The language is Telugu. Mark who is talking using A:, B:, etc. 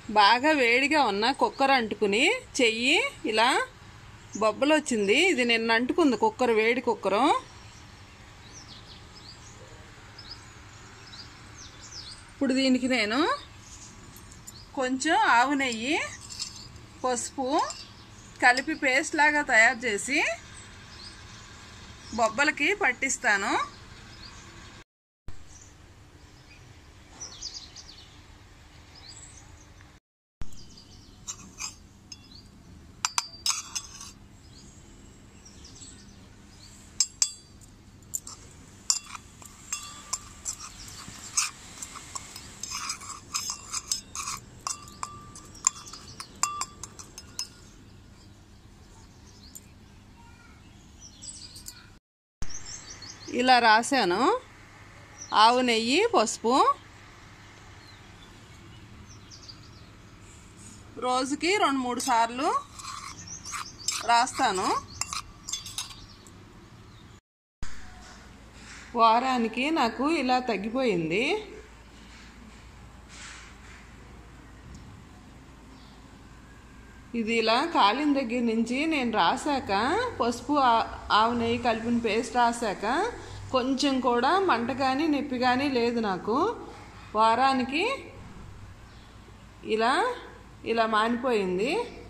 A: బాగా వేడిగా ఉన్న కుక్కర్ అంటుకుని చెయ్యి ఇలా బొబ్బలు వచ్చింది ఇది నిన్న అంటుకుంది కుక్కర్ వేడి కుక్కరు ఇప్పుడు దీనికి నేను కొంచెం ఆవు నెయ్యి పసుపు కలిపి పేస్ట్ లాగా తయారు చేసి బొబ్బలకి పట్టిస్తాను ఇలా రాశాను ఆవు నెయ్యి పసుపు రోజుకి రెండు మూడు సార్లు రాస్తాను వారానికి నాకు ఇలా తగ్గిపోయింది ఇది ఇలా కాలిన దగ్గర నుంచి నేను రాశాక పసుపు ఆ- ఆవు నెయ్యి కలిపిన పేస్ట్ రాశాక కొంచెం కూడా మంట కానీ నొప్పి కానీ లేదు నాకు వారానికి ఇలా ఇలా మానిపోయింది